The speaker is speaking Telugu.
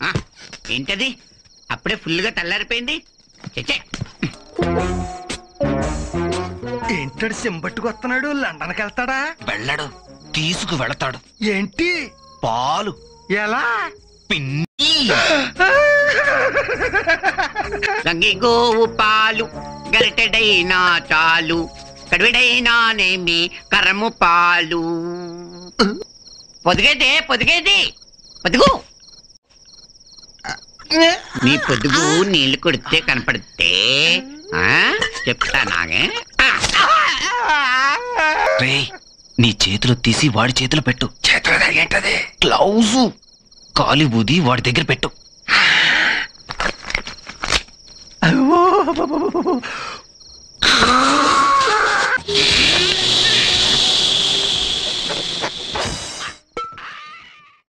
ఆ, ఏంటది అప్పుడే ఫుల్గా తెల్లారిపోయింది చచ్చే ఏంటాడు సింబట్టుకు వస్తున్నాడు లండన్కి వెళ్తాడా వెళ్ళడు తీసుకు వెళతాడు ఏంటి పాలు ఎలా పిన్ని గంగి గోవు పాలు గరిటెడైనా చాలు కడివిడైనానేమి కరము పాలు పొదిగేదే పొదిగేది పొదుగు నీ పొదుగు నీళ్లు కొడితే కనపడితే ఆ, చెప్తానాగే ఆ. రే నీ చేతులు తీసి వాడి చేతులు పెట్టు చేతులు ఏంటది గ్లౌజు కాలి బూది వాడి దగ్గర పెట్టు అవ్వో.